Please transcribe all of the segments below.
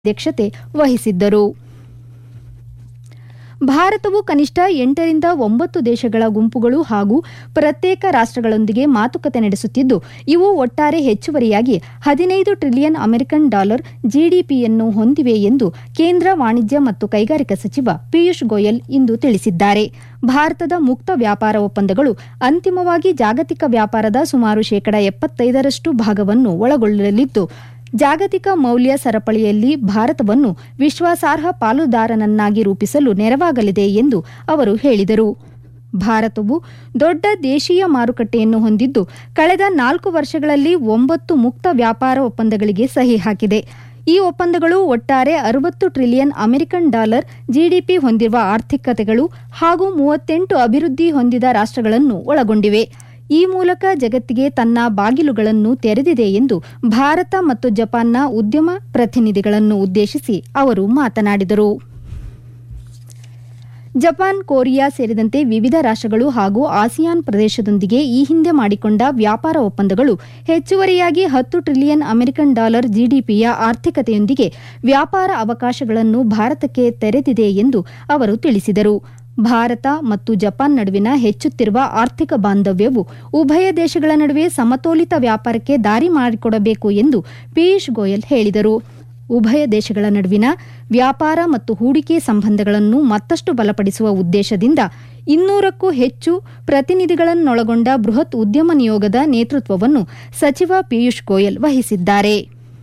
ಅಧ್ಯಕ್ಷತೆ ವಹಿಸಿದ್ದರು ಭಾರತವು ಕನಿಷ್ಠ ಎಂಟರಿಂದ ಒಂಬತ್ತು ದೇಶಗಳ ಗುಂಪುಗಳು ಹಾಗೂ ಪ್ರತ್ಯೇಕ ರಾಷ್ಟ್ರಗಳೊಂದಿಗೆ ಮಾತುಕತೆ ನಡೆಸುತ್ತಿದ್ದು ಇವು ಒಟ್ಟಾರೆ ಹೆಚ್ಚುವರಿಯಾಗಿ ಹದಿನೈದು ಟ್ರಿಲಿಯನ್ ಅಮೆರಿಕನ್ ಡಾಲರ್ ಜಿಡಿಪಿಯನ್ನು ಹೊಂದಿವೆ ಎಂದು ಕೇಂದ್ರ ವಾಣಿಜ್ಯ ಮತ್ತು ಕೈಗಾರಿಕಾ ಸಚಿವ ಪಿಯೂಷ್ ಗೋಯಲ್ ಇಂದು ತಿಳಿಸಿದ್ದಾರೆ ಭಾರತದ ಮುಕ್ತ ವ್ಯಾಪಾರ ಒಪ್ಪಂದಗಳು ಅಂತಿಮವಾಗಿ ಜಾಗತಿಕ ವ್ಯಾಪಾರದ ಸುಮಾರು ಶೇಕಡ ಎಪ್ಪತ್ತೈದರಷ್ಟು ಭಾಗವನ್ನು ಒಳಗೊಳ್ಳಲಿದ್ದು ಜಾಗತಿಕ ಮೌಲ್ಯ ಸರಪಳಿಯಲ್ಲಿ ಭಾರತವನ್ನು ವಿಶ್ವಾಸಾರ್ಹ ಪಾಲುದಾರನನ್ನಾಗಿ ರೂಪಿಸಲು ನೆರವಾಗಲಿದೆ ಎಂದು ಅವರು ಹೇಳಿದರು ಭಾರತವು ದೊಡ್ಡ ದೇಶೀಯ ಮಾರುಕಟ್ಟೆಯನ್ನು ಹೊಂದಿದ್ದು ಕಳೆದ ನಾಲ್ಕು ವರ್ಷಗಳಲ್ಲಿ ಒಂಬತ್ತು ಮುಕ್ತ ವ್ಯಾಪಾರ ಒಪ್ಪಂದಗಳಿಗೆ ಸಹಿ ಹಾಕಿದೆ ಈ ಒಪ್ಪಂದಗಳು ಒಟ್ಟಾರೆ ಅರವತ್ತು ಟ್ರಿಲಿಯನ್ ಅಮೆರಿಕನ್ ಡಾಲರ್ ಜಿಡಿಪಿ ಹೊಂದಿರುವ ಆರ್ಥಿಕತೆಗಳು ಹಾಗೂ ಮೂವತ್ತೆಂಟು ಅಭಿವೃದ್ಧಿ ಹೊಂದಿದ ರಾಷ್ಟ್ರಗಳನ್ನು ಒಳಗೊಂಡಿವೆ ಈ ಮೂಲಕ ಜಗತ್ತಿಗೆ ತನ್ನ ಬಾಗಿಲುಗಳನ್ನು ತೆರೆದಿದೆ ಎಂದು ಭಾರತ ಮತ್ತು ಜಪಾನ್ನ ಉದ್ಯಮ ಪ್ರತಿನಿಧಿಗಳನ್ನು ಉದ್ದೇಶಿಸಿ ಅವರು ಮಾತನಾಡಿದರು ಜಪಾನ್ ಕೊರಿಯಾ ಸೇರಿದಂತೆ ವಿವಿಧ ರಾಷ್ಟ್ರಗಳು ಹಾಗೂ ಆಸಿಯಾನ್ ಪ್ರದೇಶದೊಂದಿಗೆ ಈ ಹಿಂದೆ ಮಾಡಿಕೊಂಡ ವ್ಯಾಪಾರ ಒಪ್ಪಂದಗಳು ಹೆಚ್ಚುವರಿಯಾಗಿ ಹತ್ತು ಟ್ರಿಲಿಯನ್ ಅಮೆರಿಕನ್ ಡಾಲರ್ ಜಿಡಿಪಿಯ ಆರ್ಥಿಕತೆಯೊಂದಿಗೆ ವ್ಯಾಪಾರ ಅವಕಾಶಗಳನ್ನು ಭಾರತಕ್ಕೆ ತೆರೆದಿದೆ ಎಂದು ಅವರು ತಿಳಿಸಿದರು ಭಾರತ ಮತ್ತು ಜಪಾನ್ ನಡುವಿನ ಹೆಚ್ಚುತ್ತಿರುವ ಆರ್ಥಿಕ ಬಾಂಧವ್ಯವು ಉಭಯ ದೇಶಗಳ ನಡುವೆ ಸಮತೋಲಿತ ವ್ಯಾಪಾರಕ್ಕೆ ದಾರಿ ಮಾಡಿಕೊಡಬೇಕು ಎಂದು ಪಿಯೂಷ್ ಗೋಯಲ್ ಹೇಳಿದರು ಉಭಯ ದೇಶಗಳ ನಡುವಿನ ವ್ಯಾಪಾರ ಮತ್ತು ಹೂಡಿಕೆ ಸಂಬಂಧಗಳನ್ನು ಮತ್ತಷ್ಟು ಬಲಪಡಿಸುವ ಉದ್ದೇಶದಿಂದ ಇನ್ನೂರಕ್ಕೂ ಹೆಚ್ಚು ಪ್ರತಿನಿಧಿಗಳನ್ನೊಳಗೊಂಡ ಬೃಹತ್ ಉದ್ಯಮ ನಿಯೋಗದ ನೇತೃತ್ವವನ್ನು ಸಚಿವ ಪಿಯೂಷ್ ಗೋಯಲ್ ವಹಿಸಿದ್ದಾರೆ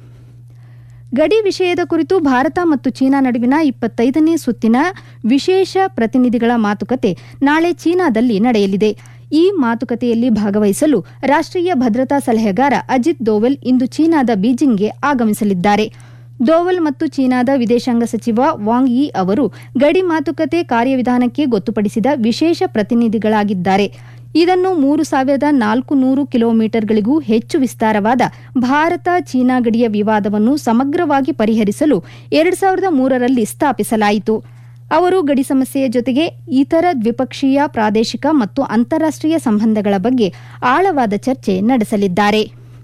ಗಡಿ ವಿಷಯದ ಕುರಿತು ಭಾರತ ಮತ್ತು ಚೀನಾ ನಡುವಿನ ಇಪ್ಪತ್ತೈದನೇ ಸುತ್ತಿನ ವಿಶೇಷ ಪ್ರತಿನಿಧಿಗಳ ಮಾತುಕತೆ ನಾಳೆ ಚೀನಾದಲ್ಲಿ ನಡೆಯಲಿದೆ ಈ ಮಾತುಕತೆಯಲ್ಲಿ ಭಾಗವಹಿಸಲು ರಾಷ್ಟ್ರೀಯ ಭದ್ರತಾ ಸಲಹೆಗಾರ ಅಜಿತ್ ದೋವಲ್ ಇಂದು ಚೀನಾದ ಬೀಜಿಂಗ್ಗೆ ಆಗಮಿಸಲಿದ್ದಾರೆ ದೋವಲ್ ಮತ್ತು ಚೀನಾದ ವಿದೇಶಾಂಗ ಸಚಿವ ವಾಂಗ್ ಯಿ ಅವರು ಗಡಿ ಮಾತುಕತೆ ಕಾರ್ಯವಿಧಾನಕ್ಕೆ ಗೊತ್ತುಪಡಿಸಿದ ವಿಶೇಷ ಪ್ರತಿನಿಧಿಗಳಾಗಿದ್ದಾರೆ ಇದನ್ನು ಮೂರು ಸಾವಿರದ ನಾಲ್ಕು ನೂರು ಕಿಲೋಮೀಟರ್ಗಳಿಗೂ ಹೆಚ್ಚು ವಿಸ್ತಾರವಾದ ಭಾರತ ಚೀನಾ ಗಡಿಯ ವಿವಾದವನ್ನು ಸಮಗ್ರವಾಗಿ ಪರಿಹರಿಸಲು ಎರಡು ಸಾವಿರದ ಮೂರರಲ್ಲಿ ಸ್ಥಾಪಿಸಲಾಯಿತು ಅವರು ಗಡಿ ಸಮಸ್ಯೆಯ ಜೊತೆಗೆ ಇತರ ದ್ವಿಪಕ್ಷೀಯ ಪ್ರಾದೇಶಿಕ ಮತ್ತು ಅಂತಾರಾಷ್ಟೀಯ ಸಂಬಂಧಗಳ ಬಗ್ಗೆ ಆಳವಾದ ಚರ್ಚೆ ನಡೆಸಲಿದ್ದಾರೆ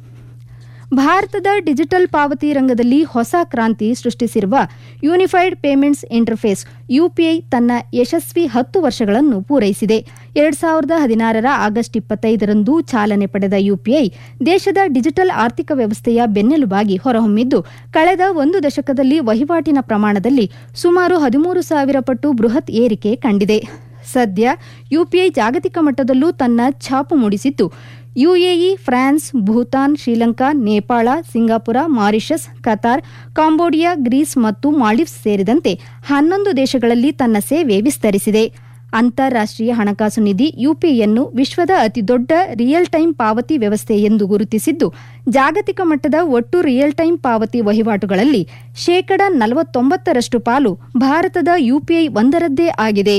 ಭಾರತದ ಡಿಜಿಟಲ್ ಪಾವತಿ ರಂಗದಲ್ಲಿ ಹೊಸ ಕ್ರಾಂತಿ ಸೃಷ್ಟಿಸಿರುವ ಯೂನಿಫೈಡ್ ಪೇಮೆಂಟ್ಸ್ ಇಂಟರ್ಫೇಸ್ ಯುಪಿಐ ತನ್ನ ಯಶಸ್ವಿ ಹತ್ತು ವರ್ಷಗಳನ್ನು ಪೂರೈಸಿದೆ ಎರಡ್ ಸಾವಿರದ ಹದಿನಾರರ ಆಗಸ್ಟ್ ಇಪ್ಪತ್ತೈದರಂದು ಚಾಲನೆ ಪಡೆದ ಯುಪಿಐ ದೇಶದ ಡಿಜಿಟಲ್ ಆರ್ಥಿಕ ವ್ಯವಸ್ಥೆಯ ಬೆನ್ನೆಲುಬಾಗಿ ಹೊರಹೊಮ್ಮಿದ್ದು ಕಳೆದ ಒಂದು ದಶಕದಲ್ಲಿ ವಹಿವಾಟಿನ ಪ್ರಮಾಣದಲ್ಲಿ ಸುಮಾರು ಹದಿಮೂರು ಸಾವಿರ ಪಟ್ಟು ಬೃಹತ್ ಏರಿಕೆ ಕಂಡಿದೆ ಸದ್ಯ ಯುಪಿಐ ಜಾಗತಿಕ ಮಟ್ಟದಲ್ಲೂ ತನ್ನ ಛಾಪು ಮೂಡಿಸಿದ್ದು UAE France Bhutan Sri Lanka Nepal Singapore Mauritius Qatar Cambodia Greece ಮತ್ತು ಮಾಲ್ಡೀವ್ಸ್ ಸೇರಿದಂತೆ ಹನ್ನೊಂದು ದೇಶಗಳಲ್ಲಿ ತನ್ನ ಸೇವೆ ವಿಸ್ತರಿಸಿದೆ ಅಂತಾರಾಷ್ಟೀಯ ಹಣಕಾಸು ನಿಧಿ ಯುಪಿಐಯನ್ನು ವಿಶ್ವದ ಅತಿದೊಡ್ಡ ರಿಯಲ್ ಟೈಮ್ ಪಾವತಿ ವ್ಯವಸ್ಥೆ ಎಂದು ಗುರುತಿಸಿದ್ದು ಜಾಗತಿಕ ಮಟ್ಟದ ಒಟ್ಟು ರಿಯಲ್ ಟೈಮ್ ಪಾವತಿ ವಹಿವಾಟುಗಳಲ್ಲಿ ಶೇಕಡ ನಲವತ್ತೊಂಬತ್ತರಷ್ಟು ಪಾಲು ಭಾರತದ ಯುಪಿಐ ಒಂದರದ್ದೇ ಆಗಿದೆ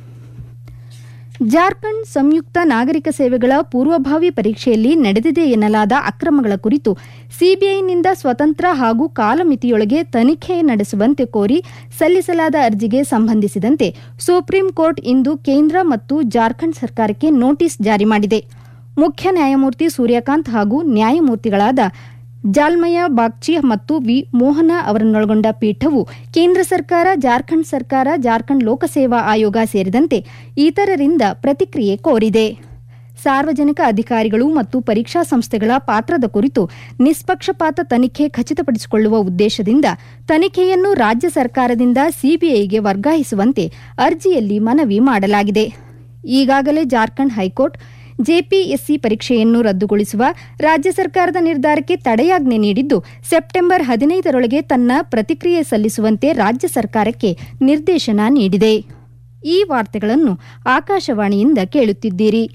ಜಾರ್ಖಂಡ್ ಸಂಯುಕ್ತ ನಾಗರಿಕ ಸೇವೆಗಳ ಪೂರ್ವಭಾವಿ ಪರೀಕ್ಷೆಯಲ್ಲಿ ನಡೆದಿದೆ ಎನ್ನಲಾದ ಅಕ್ರಮಗಳ ಕುರಿತು ಸಿಬಿಐನಿಂದ ಸ್ವತಂತ್ರ ಹಾಗೂ ಕಾಲಮಿತಿಯೊಳಗೆ ತನಿಖೆ ನಡೆಸುವಂತೆ ಕೋರಿ ಸಲ್ಲಿಸಲಾದ ಅರ್ಜಿಗೆ ಸಂಬಂಧಿಸಿದಂತೆ ಸುಪ್ರೀಂ ಕೋರ್ಟ್ ಇಂದು ಕೇಂದ್ರ ಮತ್ತು ಜಾರ್ಖಂಡ್ ಸರ್ಕಾರಕ್ಕೆ ನೋಟಿಸ್ ಜಾರಿ ಮಾಡಿದೆ ಮುಖ್ಯ ನ್ಯಾಯಮೂರ್ತಿ ಸೂರ್ಯಕಾಂತ್ ಹಾಗೂ ನ್ಯಾಯಮೂರ್ತಿಗಳಾದ ಜಾಲ್ಮಯ ಬಾಗ್ಚಿ ಮತ್ತು ವಿ ಮೋಹನ ಅವರನ್ನೊಳಗೊಂಡ ಪೀಠವು ಕೇಂದ್ರ ಸರ್ಕಾರ ಜಾರ್ಖಂಡ್ ಸರ್ಕಾರ ಜಾರ್ಖಂಡ್ ಲೋಕಸೇವಾ ಆಯೋಗ ಸೇರಿದಂತೆ ಇತರರಿಂದ ಪ್ರತಿಕ್ರಿಯೆ ಕೋರಿದೆ ಸಾರ್ವಜನಿಕ ಅಧಿಕಾರಿಗಳು ಮತ್ತು ಪರೀಕ್ಷಾ ಸಂಸ್ಥೆಗಳ ಪಾತ್ರದ ಕುರಿತು ನಿಷ್ಪಕ್ಷಪಾತ ತನಿಖೆ ಖಚಿತಪಡಿಸಿಕೊಳ್ಳುವ ಉದ್ದೇಶದಿಂದ ತನಿಖೆಯನ್ನು ರಾಜ್ಯ ಸರ್ಕಾರದಿಂದ ಸಿಬಿಐಗೆ ವರ್ಗಾಯಿಸುವಂತೆ ಅರ್ಜಿಯಲ್ಲಿ ಮನವಿ ಮಾಡಲಾಗಿದೆ ಈಗಾಗಲೇ ಜಾರ್ಖಂಡ್ ಹೈಕೋರ್ಟ್ ಜೆಪಿಎಸ್ಸಿ ಪರೀಕ್ಷೆಯನ್ನು ರದ್ದುಗೊಳಿಸುವ ರಾಜ್ಯ ಸರ್ಕಾರದ ನಿರ್ಧಾರಕ್ಕೆ ತಡೆಯಾಜ್ಞೆ ನೀಡಿದ್ದು ಸೆಪ್ಟೆಂಬರ್ ಹದಿನೈದರೊಳಗೆ ತನ್ನ ಪ್ರತಿಕ್ರಿಯೆ ಸಲ್ಲಿಸುವಂತೆ ರಾಜ್ಯ ಸರ್ಕಾರಕ್ಕೆ ನಿರ್ದೇಶನ ನೀಡಿದೆ ಈ ವಾರ್ತೆಗಳನ್ನು ಆಕಾಶವಾಣಿಯಿಂದ ಕೇಳುತ್ತಿದ್ದೀರಿ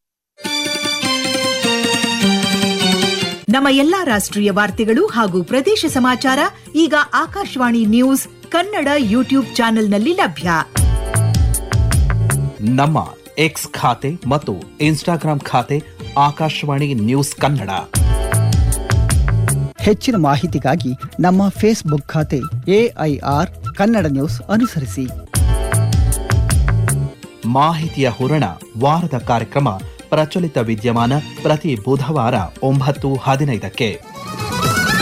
ನಮ್ಮ ಎಲ್ಲಾ ರಾಷ್ಟ್ರೀಯ ವಾರ್ತೆಗಳು ಹಾಗೂ ಪ್ರದೇಶ ಸಮಾಚಾರ ಈಗ ಆಕಾಶವಾಣಿ ನ್ಯೂಸ್ ಕನ್ನಡ ಯೂಟ್ಯೂಬ್ ಚಾನೆಲ್ನಲ್ಲಿ ಲಭ್ಯ ನಮ್ಮ ಎಕ್ಸ್ ಖಾತೆ ಮತ್ತು ಇನ್ಸ್ಟಾಗ್ರಾಂ ಖಾತೆ ಆಕಾಶವಾಣಿ ನ್ಯೂಸ್ ಕನ್ನಡ ಹೆಚ್ಚಿನ ಮಾಹಿತಿಗಾಗಿ ನಮ್ಮ ಫೇಸ್ಬುಕ್ ಖಾತೆ ಎಐಆರ್ ಕನ್ನಡ ನ್ಯೂಸ್ ಅನುಸರಿಸಿ ಮಾಹಿತಿಯ ಹೂರಣ ವಾರದ ಕಾರ್ಯಕ್ರಮ ಪ್ರಚಲಿತ ವಿದ್ಯಮಾನ ಪ್ರತಿ ಬುಧವಾರ ಒಂಬತ್ತು ಹದಿನೈದಕ್ಕೆ